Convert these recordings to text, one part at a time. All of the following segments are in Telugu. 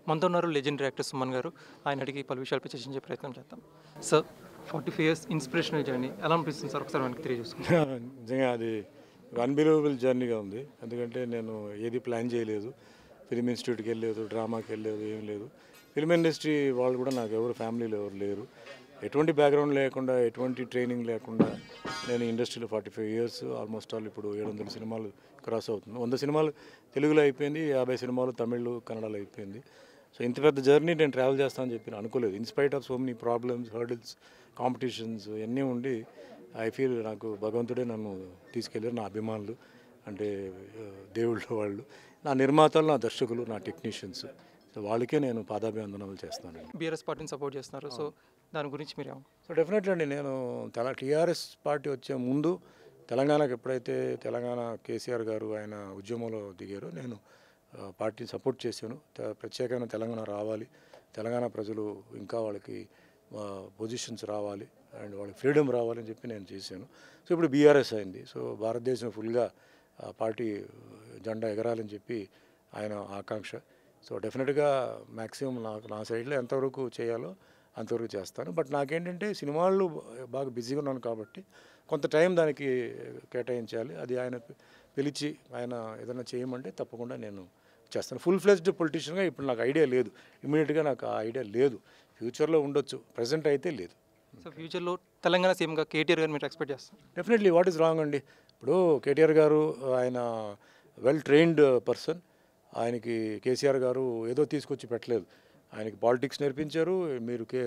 మనతో ఉన్నారు లెజెండరీ యాక్టర్ సుమన్ గారు ఆయన అడిగి పలు విషయాలపై చర్చించే ప్రయత్నం చేద్దాం sir forty five years inspirational journey ఎలా అనిపిస్తుంది సార్ ఒకసారి మనకి తెలియజేసుకుంటాం నిజంగా అది అన్బిలీవబుల్ జర్నీగా ఉంది ఎందుకంటే నేను ఏది ప్లాన్ చేయలేదు ఫిలిం ఇన్స్టిట్యూట్కి వెళ్ళలేదు డ్రామాకి వెళ్ళలేదు ఏం లేదు ఫిలిం ఇండస్ట్రీ వాళ్ళు కూడా నాకు ఎవరు ఫ్యామిలీలో ఎవరు లేరు ఎటువంటి బ్యాక్గ్రౌండ్ లేకుండా ఎటువంటి ట్రైనింగ్ లేకుండా నేను ఇండస్ట్రీలో forty five years almost all ఇప్పుడు ఏడు వందల సినిమాలు క్రాస్ అవుతుంది వంద సినిమాలు తెలుగులో అయిపోయింది యాభై సినిమాలు తమిళ్ కన్నడలో అయిపోయింది సో ఇంత పెద్ద జర్నీ నేను ట్రావెల్ చేస్తానని చెప్పి నేను అనుకోలేదు in spite of so many problems hurdles competitions ఇవన్నీ ఉండి ఐ ఫీల్ నాకు భగవంతుడే నన్ను తీసుకెళ్ళారు నా అభిమానులు అంటే ఆ, దేవుళ్ళు వాళ్ళు నా నిర్మాతలు నా దర్శకులు నా టెక్నీషియన్స్ సో వాళ్ళకే నేను పాదాభివందనలు చేస్తున్నానండి బీఆర్ఎస్ పార్టీని సపోర్ట్ చేస్తున్నారు సో దాని గురించి మీరు ఏమ- సో డెఫినెట్లీ అండి నేను తెల టీఆర్ఎస్ పార్టీ వచ్చే ముందు తెలంగాణకు ఎప్పుడైతే తెలంగాణ కేసీఆర్ గారు ఆయన ఉద్యమంలో దిగారో నేను ఆ, పార్టీని సపోర్ట్ చేశాను తె- ప్రత్యేకమైన తెలంగాణ రావాలి తెలంగాణ ప్రజలు ఇంకా వాళ్ళకి పొజిషన్స్ రావాలి అండ్ వాళ్ళకి ఫ్రీడమ్ రావాలని చెప్పి నేను చేశాను సో ఇప్పుడు బీఆర్ఎస్ అయింది సో భారతదేశం ఫుల్గా ఆ పార్టీ జెండా ఎగరాలని చెప్పి ఆయన ఆకాంక్ష సో డెఫినెట్గా మ్యాక్సిమం నాకు నా సైడ్లో ఎంతవరకు చేయాలో అంతవరకు చేస్తాను బట్ నాకేంటంటే సినిమాల్లో బాగా బిజీగా ఉన్నాను కాబట్టి కొంత టైం దానికి కేటాయించాలి అది ఆయన పి- పిలిచి ఆయన ఏదైనా చేయమంటే తప్పకుండా నేను చేస్తాను ఫుల్ ఫ్లెజ్డ్ పొలిటీషియన్గా ఇప్పుడు నాకు ఐడియా లేదు ఇమీడియట్గా నాకు ఆ ఐడియా లేదు ఫ్యూచర్లో ఉండొచ్చు ప్రజెంట్ అయితే లేదు సో ఫ్యూచర్లో తెలంగాణ సీఎంగా కేటీఆర్ గారు మీరు ఎక్స్పెక్ట్ చేస్తారు డెఫినెట్లీ వాట్ ఈస్ రాంగ్ అండి ఇప్పుడు కేటీఆర్ గారు ఆయన వెల్ ట్రైన్డ్ పర్సన్ ఆయనకి కేసీఆర్ గారు ఏదో తీసుకొచ్చి పెట్టలేదు ఆయనకి పాలిటిక్స్ నేర్పించారు మీరు కే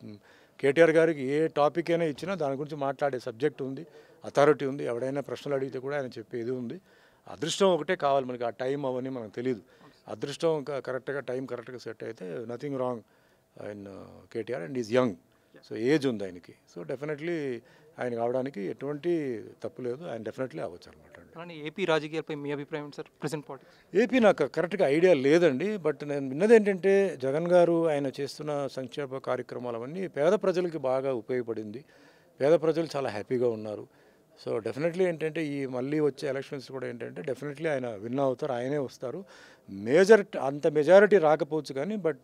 కేటీఆర్ గారికి ఏ టాపిక్ అయినా ఇచ్చినా దాని గురించి మాట్లాడే సబ్జెక్ట్ ఉంది అథారిటీ ఉంది ఎవడైనా ప్రశ్నలు అడిగితే కూడా ఆయన చెప్పేది ఉంది అదృష్టం ఒకటే కావాలి మనకి ఆ టైం అవన్నీ మనకు తెలియదు అదృష్టం క- కరెక్ట్గా టైం కరెక్ట్గా సెట్ అయితే నథింగ్ రాంగ్ ఆయన KTR and is young so age ఉంది ఆయనకి సో డెఫినెట్లీ ఆయన కావడానికి ఎటువంటి తప్పు లేదు ఆయన డెఫినెట్లీ అవ్వచ్చు అనమాట అండి అలానే ఏపీ రాజకీయాలపై మీ అభిప్రాయం ఏంటి సార్ ప్రెసెంట్ పాలిటిక్స్ ఏపీ నాకు కరెక్ట్గా ఐడియా లేదండి బట్ నేను విన్నది ఏంటంటే జగన్ గారు ఆయన చేస్తున్న సంక్షేమ కార్యక్రమాలు అవన్నీ పేద ప్రజలకి బాగా ఉపయోగపడింది పేద ప్రజలు చాలా హ్యాపీగా ఉన్నారు సో డెఫినెట్లీ ఏంటంటే ఈ మళ్ళీ వచ్చే ఎలక్షన్స్ కూడా ఏంటంటే డెఫినెట్లీ ఆయన విన్ అవుతారు ఆయనే వస్తారు మేజర్ అంత మెజారిటీ రాకపోవచ్చు కానీ బట్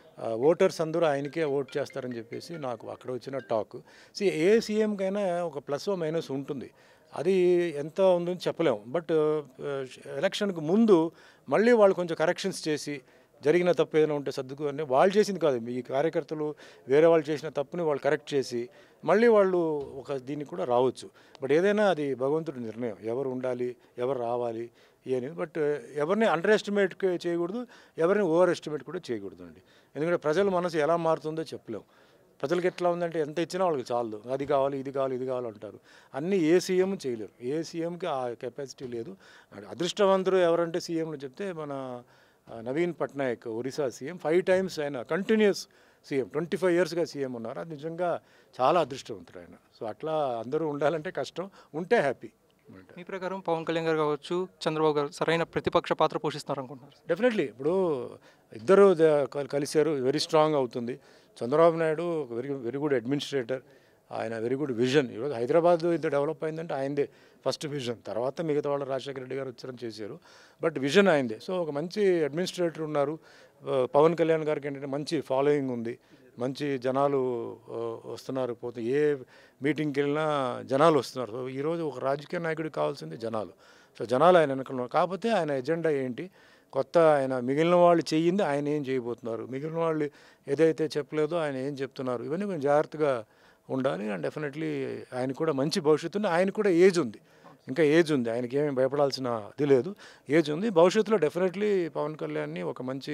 ఓటర్స్ అందరూ ఆయనకే ఓట్ చేస్తారని చెప్పేసి నాకు అక్కడ వచ్చిన టాక్ సి ఏ సీఎంకైనా ఒక ప్లస్ మైనస్ ఉంటుంది అది ఎంత ఉందని చెప్పలేము బట్ ఎలక్షన్కి ముందు మళ్ళీ వాళ్ళు కొంచెం కరెక్షన్స్ చేసి జరిగిన తప్పు ఏదైనా ఉంటే సర్దుకు అంటే వాళ్ళు చేసింది కాదు మీ కార్యకర్తలు వేరే వాళ్ళు చేసిన తప్పుని వాళ్ళు కరెక్ట్ చేసి మళ్ళీ వాళ్ళు ఒక దీనికి కూడా రావచ్చు బట్ ఏదైనా అది భగవంతుడి నిర్ణయం ఎవరు ఉండాలి ఎవరు రావాలి అని బట్ ఎవరిని అండర్ ఎస్టిమేట్ చేయకూడదు ఎవరిని ఓవర్ ఎస్టిమేట్ కూడా చేయకూడదు అండి ఎందుకంటే ప్రజల మనసు ఎలా మారుతుందో చెప్పలేము ప్రజలకి ఎట్లా ఉందంటే ఎంత ఇచ్చినా వాళ్ళకి చాలదు అది కావాలి ఇది కావాలి ఇది కావాలి అంటారు అన్నీ ఏ సీఎం చేయలేరు ఏ సీఎంకి ఆ కెపాసిటీ లేదు అదృష్టవంతులు ఎవరంటే సీఎంలు చెప్తే మన ఆ, Naveen Patnaik Orissa CM five times ఆయన కంటిన్యూస్ సీఎం ట్వంటీ ఫైవ్ ఇయర్స్గా సీఎం ఉన్నారు అది నిజంగా చాలా అదృష్టవంతుడు ఆయన సో అట్లా అందరూ ఉండాలంటే కష్టం ఉంటే హ్యాపీ మీ ప్రకారం పవన్ కళ్యాణ్ గారు కావచ్చు చంద్రబాబు గారు సరైన ప్రతిపక్ష పాత్ర పోషిస్తున్నారు అనుకుంటున్నారు డెఫినెట్లీ ఇప్పుడు ఇద్దరు ద- కల్- కలిశారు వెరీ స్ట్రాంగ్ అవుతుంది Chandrababu Naidu very very good administrator ఆయన వెరీ గుడ్ విజన్ ఈరోజు హైదరాబాద్ ఇంత డెవలప్ అయిందంటే ఆయనదే ఫస్ట్ విజన్ తర్వాత మిగతా వాళ్ళు రాజశేఖర రెడ్డి గారు వచ్చారని చేశారు బట్ విజన్ ఆయనదే సో ఒక మంచి అడ్మినిస్ట్రేటర్ ఉన్నారు ఆ, పవన్ కళ్యాణ్ గారికి ఏంటంటే మంచి ఫాలోయింగ్ ఉంది మంచి జనాలు ఆ, వస్తున్నారు పోతే ఏ మీటింగ్కి వెళ్ళినా జనాలు వస్తున్నారు సో ఈరోజు ఒక రాజకీయ నాయకుడికి కావాల్సింది జనాలు సో జనాలు ఆయన వెనకాల ఉన్నారు. కాకపోతే ఆయన ఎజెండా ఏంటి కొత్త ఆయన మిగిలిన వాళ్ళు చెయ్యింది ఆయన ఏం చేయబోతున్నారు మిగిలిన వాళ్ళు ఏదైతే చెప్పలేదో ఆయన ఏం చెప్తున్నారు ఇవన్నీ కొంచెం జాగ్రత్తగా ఉండాలి అండ్ డెఫినెట్లీ ఆయన కూడా మంచి భవిష్యత్తు ఉంది ఆయన కూడా ఏజ్ ఉంది ఇంకా ఏజ్ ఉంది ఆయనకి ఏమీ భయపడాల్సిన ఇది లేదు ఏజ్ ఉంది భవిష్యత్తులో డెఫినెట్లీ పవన్ కళ్యాణ్ని ఒక మంచి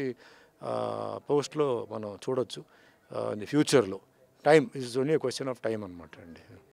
పోస్ట్లో మనం చూడొచ్చు ఫ్యూచర్లో time is only question of time అనమాట అండి